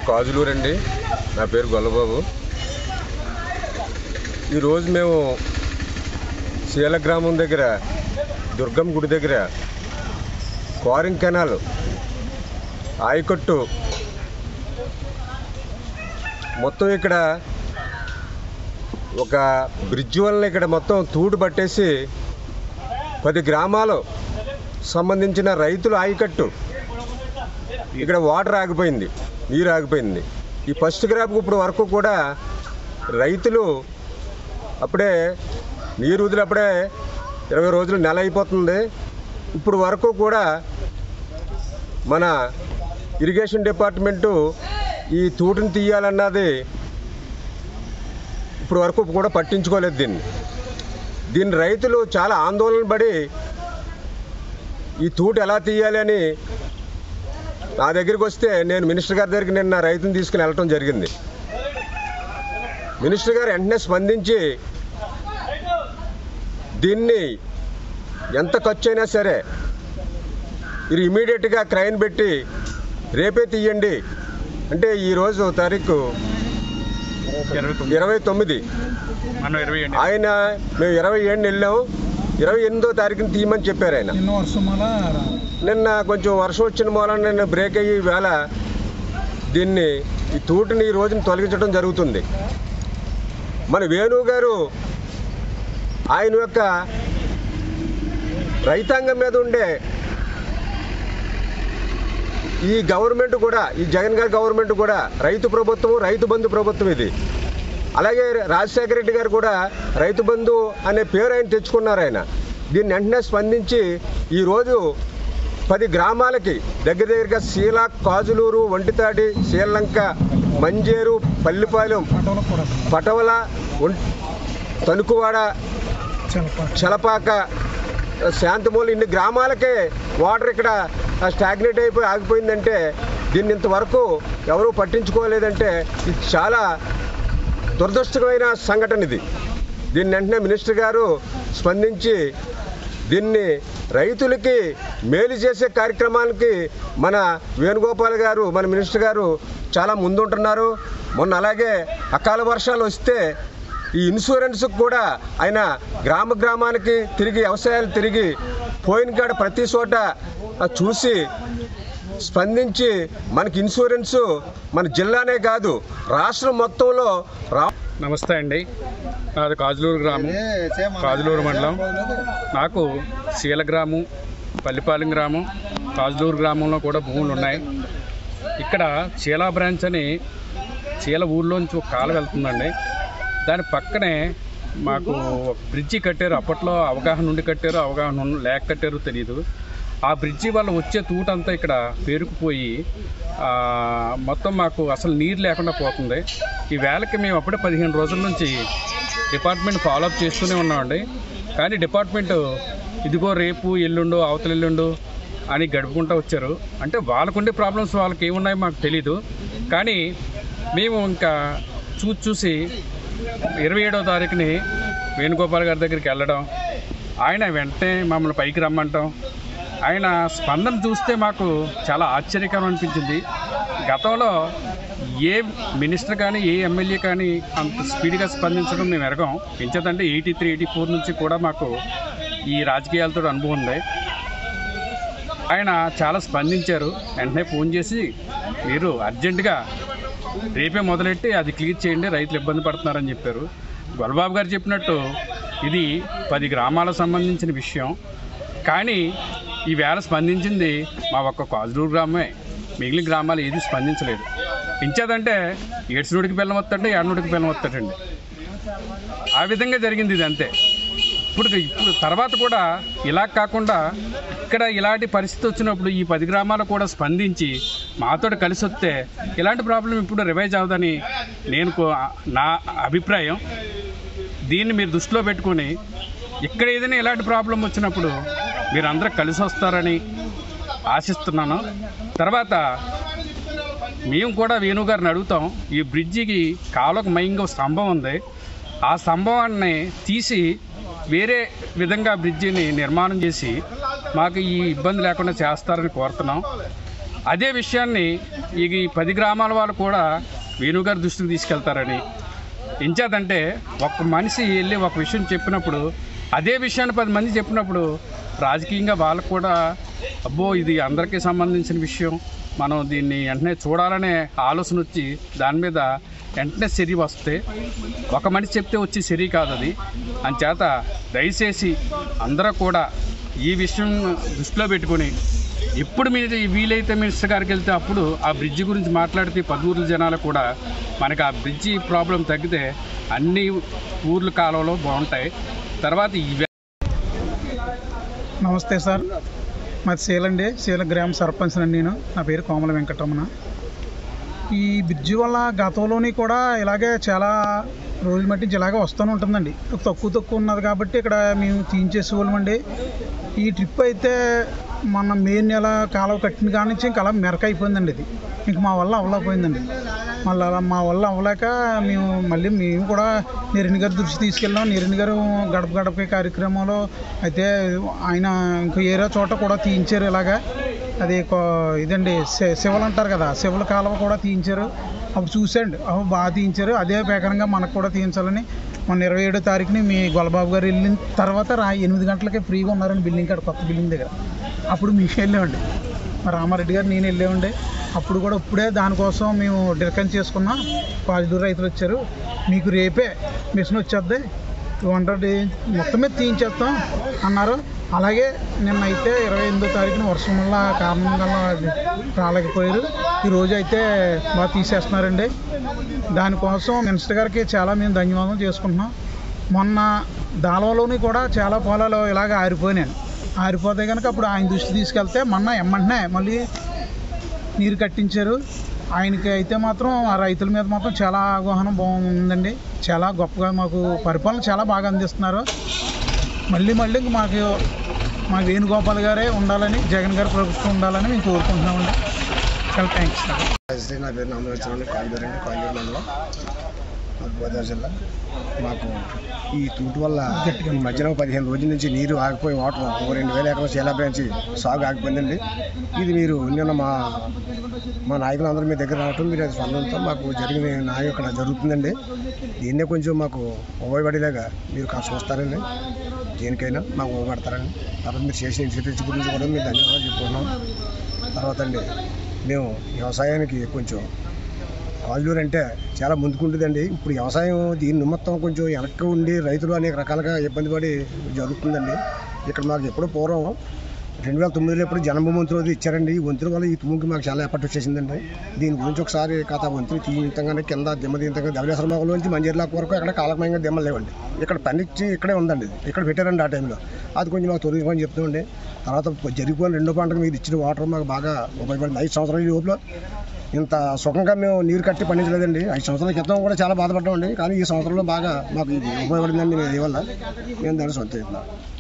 కాజులూరు అండి నా పేరు గొల్లబాబు ఈరోజు మేము శీల గ్రామం దగ్గర దుర్గం గుడి దగ్గర కోరింగ్ కెనాల్ ఆయకట్టు మొత్తం ఇక్కడ ఒక బ్రిడ్జ్ వలన ఇక్కడ మొత్తం తూడు పట్టేసి పది గ్రామాలు సంబంధించిన రైతుల ఆయకట్టు ఇక్కడ వాటర్ ఆగిపోయింది నీరు ఆగిపోయింది ఈ ఫస్ట్ క్రాప్కి ఇప్పుడు వరకు కూడా రైతులు అప్పుడే నీరు వదిలప్పుడే ఇరవై రోజులు నెల అయిపోతుంది ఇప్పుడు వరకు కూడా మన ఇరిగేషన్ డిపార్ట్మెంటు ఈ తూటిని తీయాలన్నది ఇప్పుడు వరకు కూడా పట్టించుకోలేదు దీన్ని దీన్ని రైతులు చాలా ఆందోళన పడి ఈ తూటు ఎలా తీయాలి అని నా దగ్గరికి వస్తే నేను మినిస్టర్ గారి దగ్గరికి నిన్న రైతుని తీసుకుని వెళ్ళటం జరిగింది మినిస్టర్ గారు వెంటనే స్పందించి దీన్ని ఎంత ఖర్చు అయినా సరే మీరు ఇమీడియట్గా క్రైన్ పెట్టి రేపే తీయండి అంటే ఈరోజు తారీఖు ఇరవై తొమ్మిది ఇరవై తొమ్మిది మనం ఇరవై అండి ఆయన మేము ఇరవై ఏడు వెళ్ళాం ఇరవై ఎనిమిదో తారీఖున తీయమని చెప్పారు ఆయన నిన్న వర్షం వల్ల నిన్న కొంచెం వర్షం వచ్చిన మూలన నిన్న బ్రేక్ అయ్యి వేళ దీన్ని ఈ తూటిని ఈ రోజున తొలగించడం జరుగుతుంది మన వేణు గారు ఆయన యొక్క రైతాంగం మీద ఉండే ఈ గవర్నమెంట్ కూడా ఈ జగన్ గారి గవర్నమెంట్ కూడా రైతు ప్రభుత్వం రైతు బంధు ప్రభుత్వం ఇది అలాగే రాజశేఖర రెడ్డి గారు కూడా రైతు బంధు అనే పేరు ఆయన తెచ్చుకున్నారు ఆయన దీన్ని వెంటనే స్పందించి ఈరోజు పది గ్రామాలకి దగ్గర దగ్గరగా శీల కాజులూరు వంటితాడి శ్రీలంక మంజేరు పల్లిపాలెం పటోల కూడా పటవల ఒం- తణుకువాడ చిలప చలపాక శాంతిమూల ఇన్ని గ్రామాలకే వాటర్ ఇక్కడ స్టాగ్నేట్ అయిపోయి ఆగిపోయిందంటే దీన్ని ఇంతవరకు ఎవరూ పట్టించుకోలేదంటే ఇది చాలా దురదృష్టకరమైన సంఘటన ఇది దీన్ని వెంటనే మినిస్టర్ గారు స్పందించి దీన్ని రైతులకి మేలు చేసే కార్యక్రమానికి మన వేణుగోపాల్ గారు మన మినిస్టర్ గారు చాలా ముందుంటున్నారు మొన్న అలాగే అకాల వర్షాలు వస్తే ఈ ఇన్సూరెన్స్ కూడా ఆయన గ్రామ గ్రామానికి తిరిగి వ్యవసాయాలు తిరిగి పోయిన కాడ ప్రతి చోట ఆ చూసి స్పందించి మనకి ఇన్సూరెన్స్ మన జిల్లానే కాదు రాష్ట్రం మొత్తంలో రా నమస్తే అండి నాది కాజులూరు గ్రామం కాజులూరు మండలం నాకు శీల గ్రామం పల్లిపాలెం గ్రామం కాజులూరు గ్రామంలో కూడా భూములు ఉన్నాయి ఇక్కడ చీలా బ్రాంచ్ అని చీల ఊళ్ళోంచి ఒక కాలు వెళ్తుందండి దాని పక్కనే మాకు బ్రిడ్జి కట్టారు అప్పట్లో అవగాహన ఉండి కట్టారు అవగాహన ఉన్న- లేక కట్టారు తెలియదు ఆ బ్రిడ్జి వల్ల వచ్చే తూటంతా ఇక్కడ పేరుకుపోయి ఆ, మొత్తం మాకు అసలు నీరు లేకుండా పోతుంది ఈ వేళకి మేము అప్పుడే పదిహేను రోజుల నుంచి డిపార్ట్మెంట్ ఫాలోఅప్ చేస్తూనే ఉన్నామండి కానీ డిపార్ట్మెంట్ ఇదిగో రేపు ఎల్లుండు అవతల ఎల్లుండు అని గడుపుకుంటూ వచ్చారు అంటే వాళ్ళకుండే ప్రాబ్లమ్స్ వాళ్ళకి ఏమున్నాయో మాకు తెలీదు కానీ మేము ఇంకా చూసి చూసి ఇరవై ఏడవ తారీఖుని వేణుగోపాల్ గారి దగ్గరికి వెళ్ళడం ఆయన వెంటనే మమ్మల్ని పైకి రమ్మంటాం ఆయన స్పందన చూస్తే మాకు చాలా ఆశ్చర్యకరం అనిపించింది గతంలో ఏ మినిస్టర్ కానీ ఏ ఎమ్మెల్యే కానీ అంత స్పీడ్గా స్పందించడం మేము ఎరగం పెంచదంటే ఎయిటీ త్రీ ఎయిటీ ఫోర్ నుంచి కూడా మాకు ఈ రాజకీయాలతో అనుభవం ఉంది ఆయన చాలా స్పందించారు వెంటనే ఫోన్ చేసి మీరు అర్జెంటుగా రేపే మొదలెట్టి అది క్లియర్ చేయండి రైతులు ఇబ్బంది పడుతున్నారని చెప్పారు గొల్లబాబు గారు చెప్పినట్టు ఇది పది గ్రామాలకు సంబంధించిన విషయం కానీ ఈవేళ స్పందించింది మా ఒక్క కాజులూరు గ్రామమే మిగిలిన గ్రామాలు ఏది స్పందించలేదు పెంచేదంటే ఏడ్చినోడికి బెల్లం వస్తాడంటే ఏడనుడికి బెల్లం వస్తాడండి ఆ విధంగా జరిగింది ఇది అంతే ఇప్పుడు ఇప్పుడు తర్వాత కూడా ఇలా కాకుండా ఇక్కడ ఇలాంటి పరిస్థితి వచ్చినప్పుడు ఈ పది గ్రామాలు కూడా స్పందించి మాతో కలిసి వస్తే ఇలాంటి ప్రాబ్లం ఇప్పుడు రివైజ్ అవ్వదని నేను కో- నా అభిప్రాయం దీన్ని మీరు దృష్టిలో పెట్టుకొని ఇక్కడ ఏదైనా ఇలాంటి ప్రాబ్లం వచ్చినప్పుడు మీరు అందరూ కలిసి వస్తారని ఆశిస్తున్నాను తర్వాత మేము కూడా వేణు గారిని అడుగుతాం ఈ బ్రిడ్జికి కాలువకు మైంగా స్తంభం ఉంది ఆ స్తంభాన్ని తీసి వేరే విధంగా బ్రిడ్జిని నిర్మాణం చేసి మాకు ఈ ఇబ్బంది లేకుండా చేస్తారని కోరుతున్నాం అదే విషయాన్ని ఈ పది గ్రామాల వాళ్ళు కూడా వేణుగారి దృష్టికి తీసుకెళ్తారని ఎంచేదంటే ఒక మనిషి వెళ్ళి ఒక విషయం చెప్పినప్పుడు అదే విషయాన్ని పది మంది చెప్పినప్పుడు రాజకీయంగా వాళ్ళకు కూడా అబ్బో ఇది అందరికీ సంబంధించిన విషయం మనం దీన్ని వెంటనే చూడాలనే ఆలోచన వచ్చి దాని మీద వెంటనే చర్య వస్తే ఒక మనిషి చెప్తే వచ్చి చర్య కాదు అది అంచేత దయచేసి అందరూ కూడా ఈ విషయం దృష్టిలో పెట్టుకొని ఎప్పుడు మీరు వీలైతే మినిస్టర్ గారికి వెళ్తే అప్పుడు ఆ బ్రిడ్జి గురించి మాట్లాడితే పదూర్ల జనాలు కూడా మనకి ఆ బ్రిడ్జి ప్రాబ్లం తగ్గితే అన్ని ఊర్ల కాలంలో బాగుంటాయి తర్వాత ఈ నమస్తే సార్ మాది శీలండి శీల గ్రామ సర్పంచ్ నేను నా పేరు కోమల వెంకటరమణ ఈ బ్రిడ్జి వల్ల గతంలోని కూడా ఇలాగే చాలా రోజుల మట్టి ఇలాగే వస్తూనే ఉంటుందండి తక్కువ తక్కువ ఉన్నది కాబట్టి ఇక్కడ మేము తీయించేసేవాళ్ళమండి ఈ ట్రిప్ అయితే మన మే నెల కాలువ కట్టిన కాడ నుంచి ఇంకా అలా మెరక అయిపోయిందండి ఇది ఇంక మా వల్ల అవ్వలేకపోయిందండి మళ్ళీ అలా మా వల్ల అవ్వలేక మేము మళ్ళీ మేము కూడా నిరణి గారి దృష్టి తీసుకెళ్ళాం నిరణి గారు గడప గడప కార్యక్రమంలో అయితే ఆయన ఇంకో ఏరే చోట కూడా తీయించారు ఇలాగా అది కో- ఇదండి శి- శివలు అంటారు కదా శివల కాలువ కూడా తీయించారు అప్పుడు చూసండి అప్పుడు బాగా తీయించారు అదే ప్రకారంగా మనకు కూడా తీయించాలని మొన్న ఇరవై ఏడో తారీఖుని మీ గొల్లబాబు గారు వెళ్ళిన తర్వాత రా ఎనిమిది గంటలకే ఫ్రీగా ఉన్నారండి బిల్డింగ్ కాడ కొత్త బిల్డింగ్ దగ్గర అప్పుడు మీకు వెళ్ళామండి మా రామారెడ్డి గారు నేను వెళ్ళామండి అప్పుడు కూడా ఇప్పుడే దానికోసం మేము డిస్కస్ చేసుకున్నాం పాజిటివ్ రైతులు వచ్చారు మీకు రేపే మిషన్ వచ్చేద్ది టూ హండ్రెడ్ మొత్తం మీద తీయించేస్తాం అన్నారు అలాగే నిన్న అయితే ఇరవై ఎనిమిదో తారీఖున వర్షం వల్ల కారణం వల్ల రాలేకపోయారు ఈ రోజు అయితే బాగా తీసేస్తున్నారండి దానికోసం మినిస్టర్ గారికి చాలా మేము ధన్యవాదాలు చేసుకుంటున్నాం మొన్న దాల్వలోని కూడా చాలా పొలాలు ఇలాగ ఆరిపోయినాయి ఆరిపోతే కనుక అప్పుడు ఆయన దృష్టి తీసుకెళ్తే మొన్న ఎమ్మంటనే మళ్ళీ నీరు కట్టించారు ఆయనకి అయితే మాత్రం ఆ రైతుల మీద మాత్రం చాలా అవగాహన బాగుందండి చాలా గొప్పగా మాకు పరిపాలన చాలా బాగా అందిస్తున్నారు మళ్ళీ మళ్ళీ ఇంక మాకు మా వేణుగోపాల్ గారే ఉండాలని జగన్ గారి ప్రభుత్వం ఉండాలని మేము కోరుకుంటున్నామండి చాలా థ్యాంక్స్ శ్రీ నా పేరు నామరాజు కాయలూరు అండి కాయలూరు మండలం మాకు గోదావరి జిల్లా మాకు ఈ తూటు వల్ల ఈ మధ్యన పదిహేను రోజుల నుంచి నీరు ఆగిపోయి వాటర్ ఒక రెండు వేల ఎకరం చేలా బ్రాంచి సాగు ఆగిపోయిందండి ఇది మీరు నిన్న మా మా నాయకులు అందరూ మీ దగ్గర రావటం మీరు అది స్పందనతో మాకు జరిగిన న్యాయం ఇక్కడ జరుగుతుందండి దీన్నే కొంచెం మాకు ఉపయోగపడేలాగా మీరు కాస్త చూస్తారండి దేనికైనా మాకు ఉపయోగపడతారండి తర్వాత మీరు చేసిన ఇన్సూరెన్స్ గురించి కూడా మీరు ధన్యవాదాలు చెప్పుకున్నాం తర్వాత అండి మేము వ్యవసాయానికి కొంచెం కాజూరు అంటే చాలా ముందుకుంటుందండి ఇప్పుడు వ్యవసాయం దీని నిమిత్తం కొంచెం వెనక్కి ఉండి రైతులు అనేక రకాలుగా ఇబ్బంది పడి జరుగుతుందండి ఇక్కడ మాకు ఎప్పుడో పూర్వం రెండు వేల తొమ్మిదిలో ఎప్పుడు జన్మభూమి వంతులు అది ఇచ్చారండి ఈ వంతుల వల్ల ఈ తుమ్ముకి మాకు చాలా ఎఫర్ట్ వచ్చేసిందండి దీని గురించి ఒకసారి కథ వంతులు తీయించగానే కింద దిమ్మ తీయించగా ధవళేశ్వర మొగల నుంచి మంజీర్లాక్ వరకు అక్కడ కాలకమంగా దిమ్మలు లేవండి ఇక్కడ పనిచ్చి ఇక్కడే ఉందండి ఇది. ఇక్కడ పెట్టారండి ఆ టైంలో అది కొంచెం మాకు తొలగించమని చెప్తుండే తర్వాత జరిగిపోయిన రెండో పంటకు మీరు ఇచ్చిన వాటర్ మాకు బాగా ఉపయోగపడింది ఐదు సంవత్సరాల ఈ లోపల ఇంత సుఖంగా మేము నీరు కట్టి పండించలేదండి ఐదు సంవత్సరాల క్రితం కూడా చాలా బాధపడ్డామండి కానీ ఈ సంవత్సరంలో బాగా మాకు ఇది ఉపయోగపడిందండి దీనివల్ల మేము దాన్ని సొంత